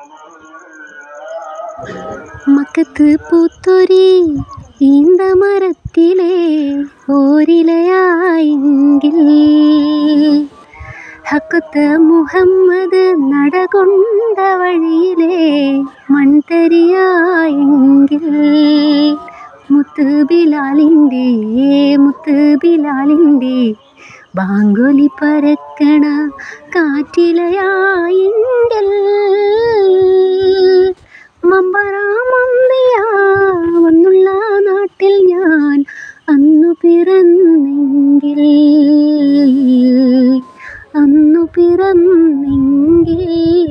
മക്കത്ത് പൂത്തൊരി ഈന്തമരത്തിലെ ഓരിലയായെങ്കിൽ ഹക്കുത്ത് മുഹമ്മദ് നടകൊണ്ട വഴിയിലെ മൺതരിയായെങ്കിൽ മുത്ത് ബിലാലിൻ്റെ മുത്ത് ബിലാലിൻ്റെ ബാങ്കുലി പരക്കണ കാറ്റിലയായെങ്കിൽ മമ്പറാമമ്പിയ വന്നുള്ള നാട്ടിൽ ഞാൻ അന്നു പിറന്നെങ്കിൽ അന്നു പിറന്നെങ്കിൽ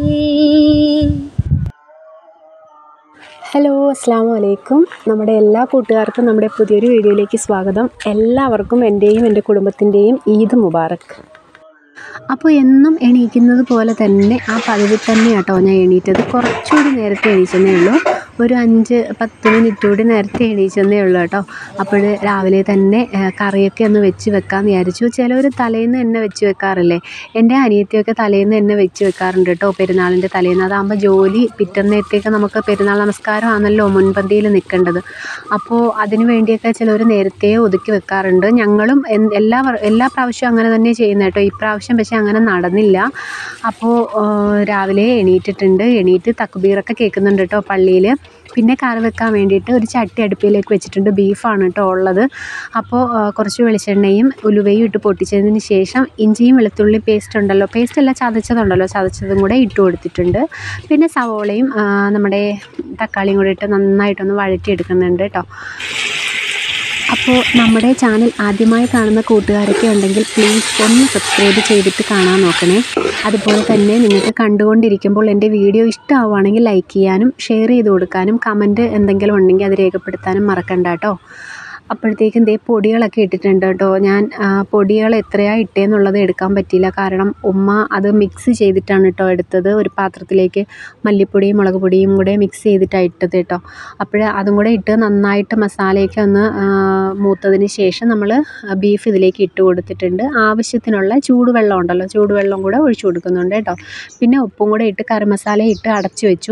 ഹലോ അസ്സാം വലൈക്കും നമ്മുടെ എല്ലാ കൂട്ടുകാർക്കും നമ്മുടെ പുതിയൊരു വീഡിയോയിലേക്ക് സ്വാഗതം എല്ലാവർക്കും എൻ്റെയും എൻ്റെ കുടുംബത്തിൻ്റെയും ഈദ് മുബാറക്ക് അപ്പോൾ എന്നും എണീക്കുന്നത് പോലെ തന്നെ ആ പതിവിൽ തന്നെ കേട്ടോ ഞാൻ എണീറ്റത് കുറച്ചുകൂടി നേരത്തെ എണീച്ചെന്നേ ഉള്ളൂ ഒരു അഞ്ച് പത്ത് മിനിറ്റ് കൂടി നേരത്തെ എണീച്ചെന്നേ ഉള്ളൂ കേട്ടോ അപ്പോൾ രാവിലെ തന്നെ ആ, കറിയൊക്കെ ഒന്ന് വെച്ച് വെക്കാമെന്ന് വിചാരിച്ചു ചിലവർ തലേന്ന് തന്നെ വെച്ച് വെക്കാറില്ലേ എൻ്റെ അനിയത്തിയൊക്കെ തലേന്ന് തന്നെ വെച്ച് വെക്കാറുണ്ട് കേട്ടോ പെരുന്നാളിൻ്റെ തലേന്ന് അതാകുമ്പോൾ ജോലി പിറ്റന്നേരത്തേക്ക് നമുക്ക് പെരുന്നാൾ നമസ്കാരം ആണല്ലോ മുൻപന്തിയിൽ നിൽക്കേണ്ടത് അപ്പോൾ അതിന് വേണ്ടിയൊക്കെ ചിലവർ നേരത്തെ ഒതുക്കി വെക്കാറുണ്ട് ഞങ്ങളും എൻ- എല്ലാ വർ- എല്ലാ പ്രാവശ്യവും അങ്ങനെ തന്നെ ചെയ്യുന്നത് കേട്ടോ ഇപ്രാവശ്യം പക്ഷേ അങ്ങനെ നടന്നില്ല അപ്പോൾ രാവിലെ എണീറ്റിട്ടുണ്ട് എണീറ്റ് തക്ബീറൊക്കെ കേൾക്കുന്നുണ്ട് കേട്ടോ പള്ളിയിൽ പിന്നെ കറി വെക്കാൻ വേണ്ടിയിട്ട് ഒരു ചട്ടി അടുപ്പിലേക്ക് വെച്ചിട്ടുണ്ട് ബീഫാണ് കേട്ടോ ഉള്ളത് അപ്പോൾ ആ, കുറച്ച് വെളിച്ചെണ്ണയും ഉലുവയും ഇട്ട് പൊട്ടിച്ചതിന് ശേഷം ഇഞ്ചിയും വെളുത്തുള്ളി പേസ്റ്റ് ഉണ്ടല്ലോ പേസ്റ്റ് അല്ല ചതച്ചതുണ്ടല്ലോ ചതച്ചതും കൂടെ ഇട്ട് കൊടുത്തിട്ടുണ്ട് പിന്നെ സവോളയും ആ, നമ്മുടെ തക്കാളിയും കൂടെ ഇട്ട് നന്നായിട്ടൊന്ന് വഴറ്റിയെടുക്കുന്നുണ്ട് കേട്ടോ അപ്പോൾ നമ്മുടെ ചാനൽ ആദ്യമായി കാണുന്ന കൂട്ടുകാരൊക്കെ ഉണ്ടെങ്കിൽ പ്ലീസ് ഒന്ന് സബ്സ്ക്രൈബ് ചെയ്തിട്ട് കാണാൻ നോക്കണേ അതുപോലെ തന്നെ നിങ്ങൾക്ക് കണ്ടുകൊണ്ടിരിക്കുമ്പോൾ എൻ്റെ വീഡിയോ ഇഷ്ടമാവുകയാണെങ്കിൽ ലൈക്ക് ചെയ്യാനും ഷെയർ ചെയ്ത് കൊടുക്കാനും കമൻറ്റ് എന്തെങ്കിലും ഉണ്ടെങ്കിൽ അത് രേഖപ്പെടുത്താനും മറക്കണ്ട കേട്ടോ അപ്പോഴത്തേക്കും ദേ പൊടികളൊക്കെ ഇട്ടിട്ടുണ്ട് കേട്ടോ ഞാൻ ആ, പൊടികൾ എത്രയാണ് ഇട്ടേന്നുള്ളത് എടുക്കാൻ പറ്റിയില്ല കാരണം ഉമ്മ അത് മിക്സ് ചെയ്തിട്ടാണ് കേട്ടോ എടുത്തത് ഒരു പാത്രത്തിലേക്ക് മല്ലിപ്പൊടിയും മുളക് പൊടിയും കൂടെ മിക്സ് ചെയ്തിട്ടാണ് ഇട്ടത് കേട്ടോ അപ്പോൾ അതും കൂടെ ഇട്ട് നന്നായിട്ട് മസാലയൊക്കെ ഒന്ന് ആ, മൂത്തതിന് ശേഷം നമ്മൾ ബീഫ് ഇതിലേക്ക് ഇട്ട് കൊടുത്തിട്ടുണ്ട് ആവശ്യത്തിനുള്ള ചൂടുവെള്ളം ഉണ്ടല്ലോ ചൂടുവെള്ളം കൂടെ ഒഴിച്ചു കൊടുക്കുന്നുണ്ട് കേട്ടോ പിന്നെ ഉപ്പും കൂടെ ഇട്ട് കറി മസാല ഇട്ട് അടച്ചു വെച്ചു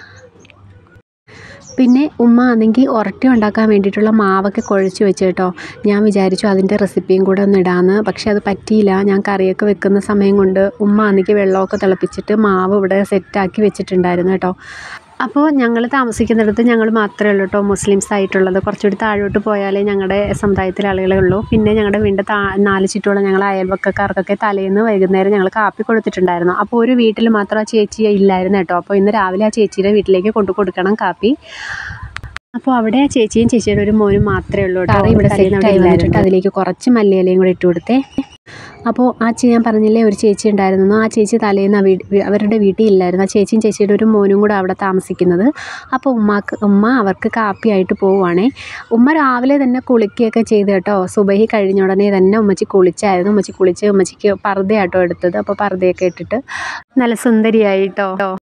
പിന്നെ ഉമ്മ ആണെങ്കിൽ ഉരട്ടി ഉണ്ടാക്കാൻ വേണ്ടിയിട്ടുള്ള മാവൊക്കെ കുഴച്ച് വെച്ച് കേട്ടോ ഞാൻ വിചാരിച്ചു അതിൻ്റെ റെസിപ്പിയും കൂടെ ഒന്ന് ഇടാമെന്ന് പക്ഷേ അത് പറ്റിയില്ല ഞാൻ കറിയൊക്കെ വെക്കുന്ന സമയം കൊണ്ട് ഉമ്മ ആണെങ്കിൽ വെള്ളമൊക്കെ തിളപ്പിച്ചിട്ട് മാവ് ഇവിടെ സെറ്റാക്കി വെച്ചിട്ടുണ്ടായിരുന്നു കേട്ടോ അപ്പോൾ ഞങ്ങൾ താമസിക്കുന്നിടത്ത് ഞങ്ങൾ മാത്രമേ ഉള്ളൂ കേട്ടോ മുസ്ലിംസ് ആയിട്ടുള്ളത് കുറച്ചുകൂടി താഴോട്ട് പോയാലേ ഞങ്ങളുടെ സമുദായത്തിലെ ആളുകളേ ഉള്ളൂ പിന്നെ ഞങ്ങളുടെ വീടിൻ്റെ താ നാല് ചുറ്റുമുള്ള ഞങ്ങൾ അയൽവക്കക്കാർക്കൊക്കെ തലേന്ന് വൈകുന്നേരം ഞങ്ങൾ കാപ്പി കൊടുത്തിട്ടുണ്ടായിരുന്നു അപ്പോൾ ഒരു വീട്ടിൽ മാത്രം ആ ചേച്ചി ഇല്ലായിരുന്നു കേട്ടോ അപ്പോൾ ഇന്ന് രാവിലെ ആ ചേച്ചിയുടെ വീട്ടിലേക്ക് കൊണ്ടു കൊടുക്കണം കാപ്പി അപ്പോൾ അവിടെ ആ ചേച്ചിയും ചേച്ചിയുടെ ഒരു മോനും മാത്രമേ ഉള്ളൂ കേട്ടോ ഇവിടെ സെറ്റ് ആയില്ലായിരുന്നു അതിലേക്ക് കുറച്ച് മല്ലിയിലയും കൂടി ഇട്ട് കൊടുത്തേ അപ്പോൾ ആ ചേ ഞാൻ പറഞ്ഞില്ലേ ഒരു ചേച്ചി ഉണ്ടായിരുന്നു ആ ചേച്ചി തലേന്ന് ആ വീട് വീ- അവരുടെ വീട്ടിൽ ഇല്ലായിരുന്നു ആ ചേച്ചിയും ചേച്ചിയുടെ ഒരു മോനും കൂടെ അവിടെ താമസിക്കുന്നത് അപ്പോൾ ഉമ്മാക്ക് ഉമ്മ അവർക്ക് കാപ്പിയായിട്ട് പോവുകയാണേ ഉമ്മ രാവിലെ തന്നെ കുളിക്കുകയൊക്കെ ചെയ്ത് കേട്ടോ സുബഹി കഴിഞ്ഞ ഉടനെ തന്നെ ഉമ്മച്ചി കുളിച്ചായിരുന്നു ഉമ്മച്ചി കുളിച്ച് ഉമ്മച്ചിക്ക് പർദ്ദയാട്ടോ എടുത്തത് അപ്പോൾ പർദ്ദയൊക്കെ ഇട്ടിട്ട് നല്ല സുന്ദരിയായിട്ടോ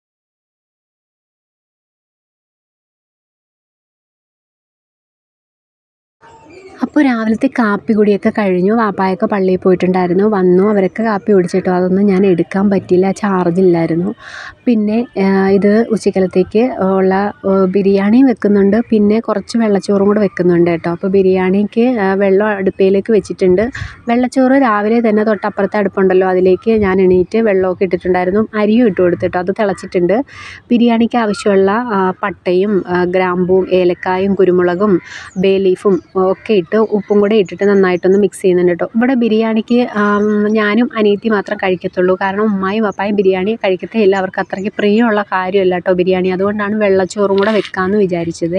അപ്പോൾ രാവിലത്തെ കാപ്പി കുടിയൊക്കെ കഴിഞ്ഞു വാപ്പായൊക്കെ പള്ളിയിൽ പോയിട്ടുണ്ടായിരുന്നു വന്നു അവരൊക്കെ കാപ്പി കുടിച്ചിട്ടോ അതൊന്നും ഞാൻ എടുക്കാൻ പറ്റിയില്ല ചാർജ് ഇല്ലായിരുന്നു പിന്നെ ആ, ഇത് ഉച്ചക്കലത്തേക്ക് ഉള്ള ആ, ബിരിയാണിയും വെക്കുന്നുണ്ട് പിന്നെ കുറച്ച് വെള്ളച്ചോറും കൂടെ വെക്കുന്നുണ്ട് കേട്ടോ അപ്പോൾ ബിരിയാണിക്ക് ആ, വെള്ളം അടുപ്പയിലേക്ക് വെച്ചിട്ടുണ്ട് വെള്ളച്ചോറ് രാവിലെ തന്നെ തൊട്ടപ്പുറത്തെ അടുപ്പുണ്ടല്ലോ അതിലേക്ക് ഞാൻ എണീറ്റ് വെള്ളമൊക്കെ ഇട്ടിട്ടുണ്ടായിരുന്നു അരിയും ഇട്ട് കൊടുത്തിട്ടോ അത് തിളച്ചിട്ടുണ്ട് ബിരിയാണിക്ക് ആവശ്യമുള്ള ആ, പട്ടയും ആ, ഗ്രാമ്പൂവും ഏലക്കായും കുരുമുളകും ബേ ലീഫും ഒക്കെ ഇട്ട് ഉപ്പും കൂടെ ഇട്ടിട്ട് നന്നായിട്ടൊന്ന് മിക്സ് ചെയ്യുന്നുണ്ട് കേട്ടോ ഇവിടെ ബിരിയാണിക്ക് ആം, ഞാനും അനിയത്തി മാത്രം കഴിക്കത്തുള്ളൂ കാരണം ഉമ്മായും പപ്പായും ബിരിയാണി കഴിക്കത്തേ ഇല്ല അവർക്ക് അത്രയ്ക്ക് പ്രിയമുള്ള കാര്യമല്ല കേട്ടോ ബിരിയാണി അതുകൊണ്ടാണ് വെള്ളച്ചോറും കൂടെ വെക്കാമെന്ന് വിചാരിച്ചത്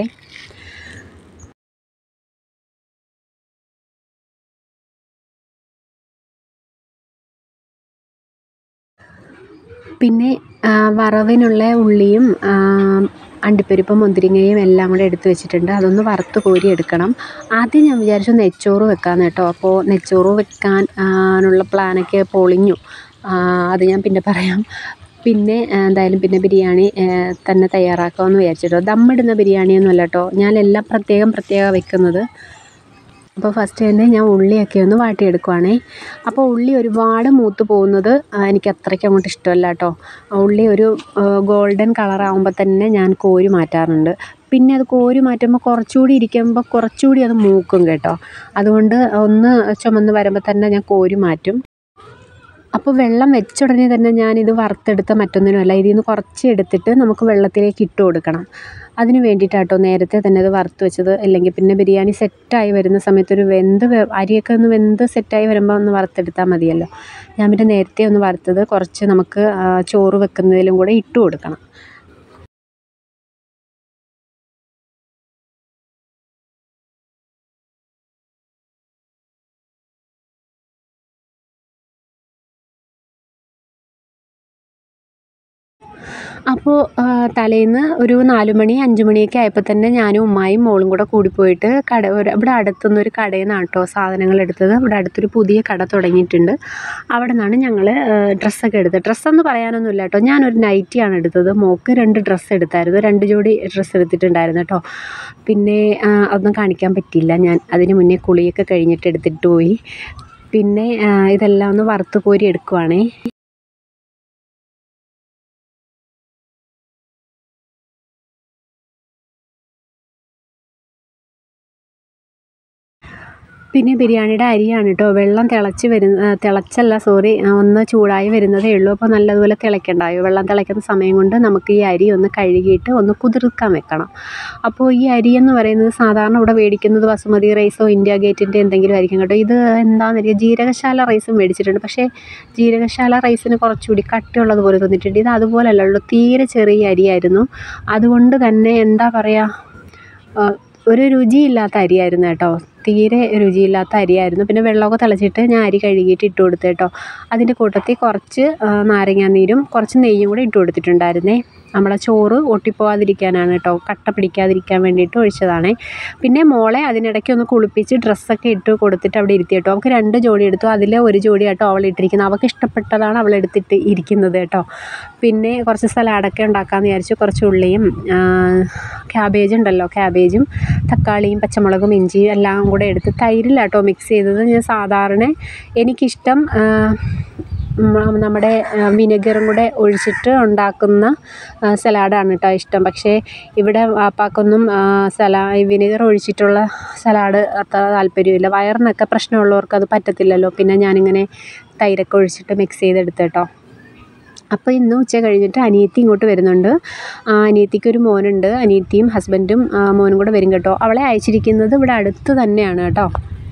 പിന്നെ ആ, വറവിനുള്ള ഉള്ളിയും ആ, അണ്ടിപ്പരിപ്പും മുന്തിരിങ്ങയും എല്ലാം കൂടെ എടുത്ത് വെച്ചിട്ടുണ്ട് അതൊന്ന് വറുത്ത് കോരി എടുക്കണം ആദ്യം ഞാൻ വിചാരിച്ചു നെച്ചോറ് വെക്കാമെന്ന് കേട്ടോ അപ്പോൾ നെച്ചോറ് വെക്കാൻ ആ, നുള്ള പ്ലാനൊക്കെ പൊളിഞ്ഞു ആ, അത് ഞാൻ പിന്നെ പറയാം പിന്നെ ആ, എന്തായാലും പിന്നെ ബിരിയാണി ആ, തന്നെ തയ്യാറാക്കാമെന്ന് വിചാരിച്ചിട്ടോ ദമ്മിടുന്ന ബിരിയാണിയൊന്നും അല്ല കേട്ടോ ഞാൻ എല്ലാം പ്രത്യേകം പ്രത്യേകം വെക്കുന്നത് അപ്പോൾ ഫസ്റ്റ് തന്നെ ഞാൻ ഉള്ളിയൊക്കെ ഒന്ന് വാട്ടിയെടുക്കുവാണേ അപ്പോൾ ഉള്ളി ഒരുപാട് മൂത്ത് പോകുന്നത് ആ, എനിക്ക് അത്രയ്ക്ക് അങ്ങോട്ട് ഇഷ്ടമല്ല കേട്ടോ ഉള്ളി ഒരു ഗോൾഡൻ കളറാകുമ്പോൾ തന്നെ ഞാൻ കോരി മാറ്റാറുണ്ട് പിന്നെ അത് കോരി മാറ്റുമ്പോൾ കുറച്ചുകൂടി ഇരിക്കുമ്പോൾ കുറച്ചുകൂടി അത് മൂക്കും കേട്ടോ അതുകൊണ്ട് ഒന്ന് ചുമന്ന് വരുമ്പോൾ തന്നെ ഞാൻ കോരി മാറ്റും അപ്പോൾ വെള്ളം വെച്ച ഉടനെ തന്നെ ഞാനിത് വറുത്തെടുത്ത മറ്റൊന്നിനുമല്ല ഇതിൽ നിന്ന് കുറച്ച് എടുത്തിട്ട് നമുക്ക് വെള്ളത്തിലേക്ക് ഇട്ട് കൊടുക്കണം അതിന് വേണ്ടിയിട്ടാട്ടോ നേരത്തെ തന്നെ അത് വറുത്ത് വെച്ചത് അല്ലെങ്കിൽ പിന്നെ ബിരിയാണി സെറ്റായി വരുന്ന സമയത്ത് ഒരു വെന്ത് വെ- അരിയൊക്കെ ഒന്ന് വെന്ത് സെറ്റായി വരുമ്പോൾ ഒന്ന് വറുത്തെടുത്താൽ മതിയല്ലോ ഞാൻ പിന്നെ നേരത്തെ ഒന്ന് വറുത്തത് കുറച്ച് നമുക്ക് ആ, ചോറ് വെക്കുന്നതിലും കൂടെ ഇട്ട് കൊടുക്കണം അപ്പോൾ തലേന്ന് ഒരു നാല് മണി അഞ്ച് മണിയൊക്കെ ആയപ്പോൾ തന്നെ ഞാനും ഉമ്മായും മോളും കൂടെ കൂടിപ്പോയിട്ട് കട ഒരു ഇവിടെ അടുത്തുനിന്ന് ഒരു കടയിൽ നിന്നാണ് കേട്ടോ സാധനങ്ങൾ എടുത്തത് ഇവിടെ അടുത്തൊരു പുതിയ കട തുടങ്ങിയിട്ടുണ്ട് അവിടെ നിന്നാണ് ഞങ്ങൾ ഡ്രസ്സൊക്കെ എടുത്തത് ഡ്രസ്സെന്ന് പറയാനൊന്നുമില്ല കേട്ടോ ഞാനൊരു നൈറ്റിയാണ് എടുത്തത് മോൾക്ക് രണ്ട് ഡ്രസ്സ് എടുത്തായിരുന്നു രണ്ട് ജോഡി ഡ്രസ്സ് എടുത്തിട്ടുണ്ടായിരുന്നു കേട്ടോ പിന്നെ ആ, അതൊന്നും കാണിക്കാൻ പറ്റിയില്ല ഞാൻ അതിന് മുന്നേ കുളിയൊക്കെ കഴിഞ്ഞിട്ട് എടുത്തിട്ട് പോയി പിന്നെ ആ, ഇതെല്ലാം ഒന്ന് വറുത്ത് കോരി എടുക്കുവാണേ പിന്നെ ബിരിയാണിയുടെ അരിയാണ് കേട്ടോ വെള്ളം തിളച്ച് വരുന്ന തിളച്ചല്ല സോറി ഒന്ന് ചൂടായി വരുന്നതേ ഉള്ളൂ അപ്പോൾ നല്ലതുപോലെ തിളയ്ക്കണ്ടായോ വെള്ളം തിളയ്ക്കുന്ന സമയം കൊണ്ട് നമുക്ക് ഈ അരി ഒന്ന് കഴുകിയിട്ട് ഒന്ന് കുതിർക്കാൻ വെക്കണം അപ്പോൾ ഈ അരി എന്ന് പറയുന്നത് സാധാരണ ഇവിടെ മേടിക്കുന്നത് ബസുമതി റൈസോ ഇന്ത്യ ഗേറ്റിൻ്റെ എന്തെങ്കിലും ആയിരിക്കും കേട്ടോ ഇത് എന്താണെന്നറിയാം ജീരകശാല റൈസും മേടിച്ചിട്ടുണ്ട് പക്ഷേ ജീരകശാല റൈസിന് കുറച്ചുകൂടി കട്ടിയുള്ളത് പോലെ തോന്നിയിട്ടുണ്ട് ഇത് അതുപോലെയല്ല ഉള്ളൂ തീരെ ചെറിയ അരിയായിരുന്നു അതുകൊണ്ട് തന്നെ എന്താ പറയുക ഒരു രുചിയില്ലാത്ത അരിയായിരുന്നു കേട്ടോ തീരെ രുചിയില്ലാത്ത അരിയായിരുന്നു പിന്നെ വെള്ളമൊക്കെ തിളച്ചിട്ട് ഞാൻ അരി കഴുകിയിട്ട് ഇട്ട് കൊടുത്തു കേട്ടോ അതിൻ്റെ കൂട്ടത്തിൽ കുറച്ച് ആ, നാരങ്ങാനീരും കുറച്ച് നെയ്യും കൂടെ ഇട്ട് കൊടുത്തിട്ടുണ്ടായിരുന്നേ നമ്മളെ ചോറ് ഒട്ടിപ്പോവാതിരിക്കാനാണ് കേട്ടോ കട്ട പിടിക്കാതിരിക്കാൻ വേണ്ടിയിട്ട് ഒഴിച്ചതാണേ പിന്നെ മോളെ അതിനിടയ്ക്ക് ഒന്ന് കുളിപ്പിച്ച് ഡ്രസ്സൊക്കെ ഇട്ട് കൊടുത്തിട്ട് അവിടെ ഇരുത്തി കേട്ടോ അവൾക്ക് രണ്ട് ജോഡി എടുത്തു അതിൽ ഒരു ജോഡി കേട്ടോ അവൾ ഇട്ടിരിക്കുന്നത് അവൾക്ക് ഇഷ്ടപ്പെട്ടതാണ് അവൾ എടുത്തിട്ട് ഇരിക്കുന്നത് കേട്ടോ പിന്നെ കുറച്ച് സലാഡൊക്കെ ഉണ്ടാക്കാമെന്ന് വിചാരിച്ചു കുറച്ച് ഉള്ളിയും ആ, ക്യാബേജ് ഉണ്ടല്ലോ ക്യാബേജും തക്കാളിയും പച്ചമുളകും ഇഞ്ചിയും എല്ലാം കൂടെ എടുത്ത് തൈരിലാട്ടോ മിക്സ് ചെയ്തത് ഞാൻ സാധാരണ എനിക്കിഷ്ടം ആ, മ- നമ്മുടെ വിനെഗറും കൂടെ ഒഴിച്ചിട്ട് ഉണ്ടാക്കുന്ന ആ, സലാഡാണ് കേട്ടോ ഇഷ്ടം പക്ഷേ ഇവിടെ വാപ്പാക്കൊന്നും ആ, സലാ ഈ വിനെഗർ ഒഴിച്ചിട്ടുള്ള സലാഡ് അത്ര താല്പര്യമില്ല വയറിനൊക്കെ പ്രശ്നമുള്ളവർക്ക് അത് പറ്റത്തില്ലല്ലോ പിന്നെ ഞാനിങ്ങനെ തൈരൊക്കെ ഒഴിച്ചിട്ട് മിക്സ് ചെയ്തെടുത്ത് കേട്ടോ അപ്പോൾ ഇന്ന് ഉച്ച കഴിഞ്ഞിട്ട് അനിയത്തി ഇങ്ങോട്ട് വരുന്നുണ്ട് ആ, അനിയത്തിക്ക് ഒരു മോനുണ്ട് അനിയത്തിയും ഹസ്ബൻഡും ആ, മോനും കൂടെ വരും കേട്ടോ അവളെ അയച്ചിരിക്കുന്നത് ഇവിടെ അടുത്ത് തന്നെയാണ് കേട്ടോ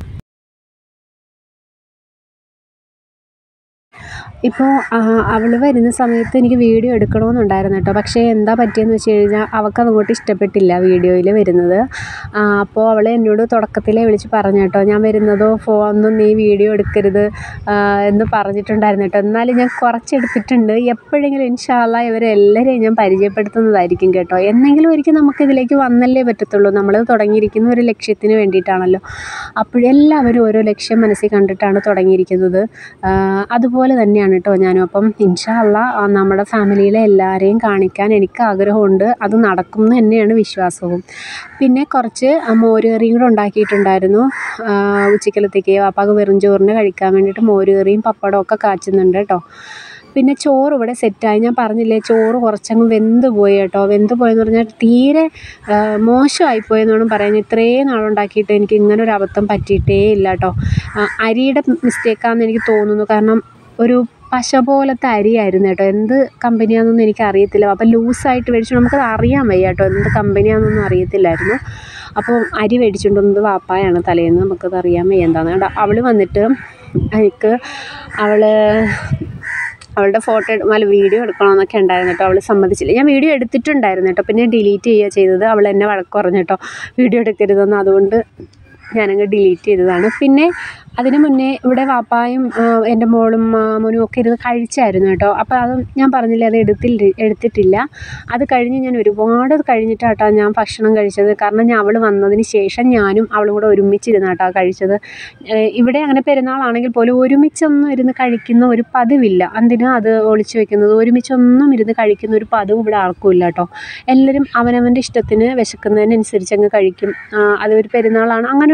ഇപ്പോൾ അവൾ വരുന്ന സമയത്ത് എനിക്ക് വീഡിയോ എടുക്കണമെന്നുണ്ടായിരുന്നു കേട്ടോ പക്ഷേ എന്താ പറ്റിയെന്ന് വെച്ച് കഴിഞ്ഞാൽ അവൾക്ക് അങ്ങോട്ട് ഇഷ്ടപ്പെട്ടില്ല വീഡിയോയിൽ വരുന്നത് ആ, അപ്പോൾ അവൾ എന്നോട് തുടക്കത്തിലേ വിളിച്ച് പറഞ്ഞു കേട്ടോ ഞാൻ വരുന്നതോ ഫോണൊന്നും നീ വീഡിയോ എടുക്കരുത് ആ, എന്ന് പറഞ്ഞിട്ടുണ്ടായിരുന്നു കേട്ടോ എന്നാലും ഞാൻ കുറച്ചെടുത്തിട്ടുണ്ട് എപ്പോഴെങ്കിലും ഇൻഷാല്ല ഇവരെല്ലാവരെയും ഞാൻ പരിചയപ്പെടുത്തുന്നതായിരിക്കും കേട്ടോ എന്നെങ്കിലും ഒരിക്കൽ നമുക്കിതിലേക്ക് വന്നല്ലേ പറ്റത്തുള്ളൂ നമ്മൾ തുടങ്ങിയിരിക്കുന്ന ഒരു ലക്ഷ്യത്തിന് വേണ്ടിയിട്ടാണല്ലോ അപ്പോഴെല്ലാവരും ഓരോ ലക്ഷ്യം മനസ്സിൽ കണ്ടിട്ടാണ് തുടങ്ങിയിരിക്കുന്നത് ആ, അതുപോലെ തന്നെയാണ് കേട്ടോ ഞാനും അപ്പം ഇൻഷാല്ല നമ്മുടെ ഫാമിലിയിലെ എല്ലാവരെയും കാണിക്കാൻ എനിക്ക് ആഗ്രഹമുണ്ട് അത് നടക്കും എന്ന് തന്നെയാണ് വിശ്വാസവും പിന്നെ കുറച്ച് മോരുകറിയും കൂടെ ഉണ്ടാക്കിയിട്ടുണ്ടായിരുന്നു ആ, ഉച്ചക്കലത്തേക്ക് വാപ്പാക്ക് വെറും ചോറിന് കഴിക്കാൻ വേണ്ടിയിട്ട് മോരുകറിയും പപ്പടവും ഒക്കെ കാച്ചുന്നുണ്ട് കേട്ടോ പിന്നെ ചോറ് ഇവിടെ സെറ്റായി ഞാൻ പറഞ്ഞില്ലേ ചോറ് കുറച്ചങ്ങ് വെന്ത് പോയി കേട്ടോ വെന്ത് പോയെന്ന് പറഞ്ഞാൽ തീരെ ആ, മോശമായിപ്പോയെന്ന് വേണം പറയാൻ ഇത്രയും നാളുണ്ടാക്കിയിട്ട് എനിക്ക് ഇങ്ങനെ ഒരു അബദ്ധം പറ്റിയിട്ടേ ഇല്ല കേട്ടോ ആ, അരിയുടെ മിസ്റ്റേക്കാണെന്ന് എനിക്ക് തോന്നുന്നു കാരണം ഒരു പശ പോലത്തെ അരിയായിരുന്നു കേട്ടോ എന്ത് കമ്പനിയാണെന്നൊന്നും എനിക്ക് അറിയത്തില്ല അപ്പം ലൂസായിട്ട് മേടിച്ചു നമുക്കത് അറിയാൻ വയ്യ കേട്ടോ എന്ത് കമ്പനിയാണെന്നൊന്നും അറിയത്തില്ലായിരുന്നു അപ്പോൾ അരി മേടിച്ചുകൊണ്ട് വന്നത് വാപ്പായാണ് തലേന്ന് നമുക്കത് അറിയാൻ വയ്യ എന്താണെന്ന് കേട്ടോ അവൾ വന്നിട്ട് എനിക്ക് അവൾ അവളുടെ ഫോട്ടോ അല്ല വീഡിയോ എടുക്കണമെന്നൊക്കെ ഉണ്ടായിരുന്നു കേട്ടോ അവൾ സമ്മതിച്ചില്ല ഞാൻ വീഡിയോ എടുത്തിട്ടുണ്ടായിരുന്നു കേട്ടോ പിന്നെ ഡിലീറ്റ് ചെയ്യുക ചെയ്തത് അവൾ എന്നെ വഴക്ക് പറഞ്ഞു കേട്ടോ വീഡിയോ എടുക്കരുതെന്ന് അതുകൊണ്ട് ഞാനങ്ങ് ഡിലീറ്റ് ചെയ്തതാണ് പിന്നെ അതിന് മുന്നേ ഇവിടെ വാപ്പായും ആ, എൻ്റെ മോളും മോനും ഒക്കെ ഇരുന്ന് കഴിച്ചായിരുന്നു കേട്ടോ അപ്പോൾ അത് ഞാൻ പറഞ്ഞില്ലേ അത് എടുത്തില്ല എടുത്തിട്ടില്ല അത് കഴിഞ്ഞ് ഞാൻ ഒരുപാട് കഴിഞ്ഞിട്ടാട്ടോ ഞാൻ ഭക്ഷണം കഴിച്ചത് കാരണം ഞാൻ അവൾ വന്നതിന് ശേഷം ഞാനും അവളും കൂടെ ഒരുമിച്ചിരുന്നാട്ടോ കഴിച്ചത് ഏഹ് ഇവിടെ അങ്ങനെ പെരുന്നാളാണെങ്കിൽ പോലും ഒരുമിച്ചൊന്നും ഇരുന്ന് കഴിക്കുന്ന ഒരു പതിവില്ല എന്തിനാ അത് ഒളിച്ചു വെക്കുന്നത് ഒരുമിച്ചൊന്നും ഇരുന്ന് കഴിക്കുന്ന ഒരു പതിവ് ഇവിടെ ആർക്കും ഇല്ല കേട്ടോ എല്ലാവരും അവനവൻ്റെ ഇഷ്ടത്തിന് വിശക്കുന്നതിനനുസരിച്ച് അങ്ങ് കഴിക്കും ആ, അതൊരു പെരുന്നാളാണ് അങ്ങനെ ഒരു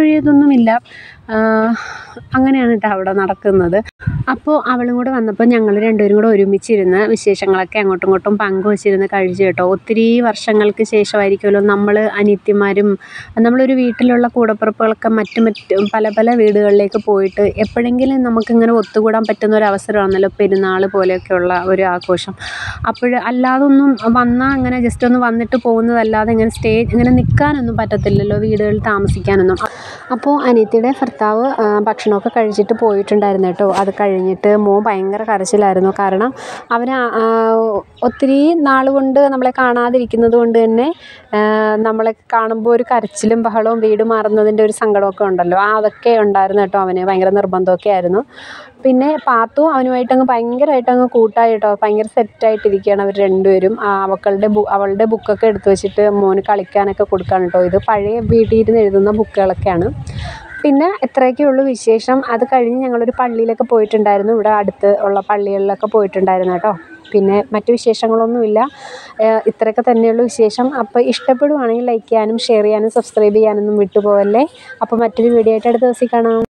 പഴയതൊന്നുമില്ല അങ്ങനെയാണ് കേട്ടോ അവിടെ നടക്കുന്നത് അപ്പോൾ അവളും കൂടെ വന്നപ്പോൾ ഞങ്ങൾ രണ്ടുപേരും കൂടെ ഒരുമിച്ചിരുന്ന് വിശേഷങ്ങളൊക്കെ അങ്ങോട്ടും ഇങ്ങോട്ടും പങ്കുവച്ചിരുന്ന് കഴിച്ചു കേട്ടോ ഒത്തിരി വർഷങ്ങൾക്ക് ശേഷമായിരിക്കുമല്ലോ നമ്മൾ അനിയത്തിമാരും നമ്മളൊരു വീട്ടിലുള്ള കൂടപ്പിറപ്പുകളൊക്കെ മറ്റ് മറ്റ് പല പല വീടുകളിലേക്ക് പോയിട്ട് എപ്പോഴെങ്കിലും നമുക്കിങ്ങനെ ഒത്തുകൂടാൻ പറ്റുന്ന ഒരു അവസരമാണല്ലോ പെരുന്നാൾ പോലെയൊക്കെയുള്ള ഒരു ആഘോഷം അപ്പോൾ അല്ലാതൊന്നും വന്നാൽ അങ്ങനെ ജസ്റ്റ് ഒന്ന് വന്നിട്ട് പോകുന്നതല്ലാതെ ഇങ്ങനെ സ്റ്റേ ഇങ്ങനെ നിൽക്കാനൊന്നും പറ്റത്തില്ലല്ലോ വീടുകളിൽ താമസിക്കാനൊന്നും അപ്പോൾ അനിയത്തിയുടെ ഭർത്താവ് ആ, ഭക്ഷണമൊക്കെ കഴിച്ചിട്ട് പോയിട്ടുണ്ടായിരുന്നു കേട്ടോ അത് കഴിഞ്ഞിട്ട് മോൻ ഭയങ്കര കരച്ചിലായിരുന്നു കാരണം അവന് ആ- ആ ഒത്തിരി നാൾ കൊണ്ട് നമ്മളെ കാണാതിരിക്കുന്നത് കൊണ്ട് തന്നെ ആ, നമ്മളെ കാണുമ്പോൾ ഒരു കരച്ചിലും ബഹളവും വീട് മാറുന്നതിൻ്റെ ഒരു സങ്കടമൊക്കെ ഉണ്ടല്ലോ ആ അതൊക്കെ ഉണ്ടായിരുന്നു കേട്ടോ അവന് ഭയങ്കര നിർബന്ധമൊക്കെ ആയിരുന്നു പിന്നെ പാത്തു അവനുമായിട്ട് അങ്ങ് ഭയങ്കരമായിട്ട് അങ്ങ് കൂട്ടായി കേട്ടോ ഭയങ്കര സെറ്റായിട്ടിരിക്കുകയാണ് അവർ രണ്ടുപേരും ആ, അവക്കളുടെ ബു അവളുടെ ബുക്കൊക്കെ എടുത്തു വെച്ചിട്ട് മോന് കളിക്കാനൊക്കെ കൊടുക്കുകയാണ് കേട്ടോ ഇത് പഴയ വീട്ടിൽ ഇരുന്ന് എഴുതുന്ന ബുക്കുകളൊക്കെയാണ് പിന്നെ ഇത്രയൊക്കെ ഉള്ളൂ വിശേഷം അത് കഴിഞ്ഞ് ഞങ്ങളൊരു പള്ളിയിലൊക്കെ പോയിട്ടുണ്ടായിരുന്നു ഇവിടെ അടുത്ത് ഉള്ള പള്ളികളിലൊക്കെ പോയിട്ടുണ്ടായിരുന്നു കേട്ടോ പിന്നെ മറ്റു വിശേഷങ്ങളൊന്നുമില്ല ഏഹ് ഇത്രയൊക്കെ തന്നെയുള്ളൂ വിശേഷം അപ്പോൾ ഇഷ്ടപ്പെടുവാണെങ്കിൽ ലൈക്ക് ചെയ്യാനും ഷെയർ ചെയ്യാനും സബ്സ്ക്രൈബ് ചെയ്യാനൊന്നും വിട്ടുപോകല്ലേ അപ്പോൾ മറ്റൊരു വീഡിയോ ആയിട്ട് അടുത്ത ദിവസം കാണാം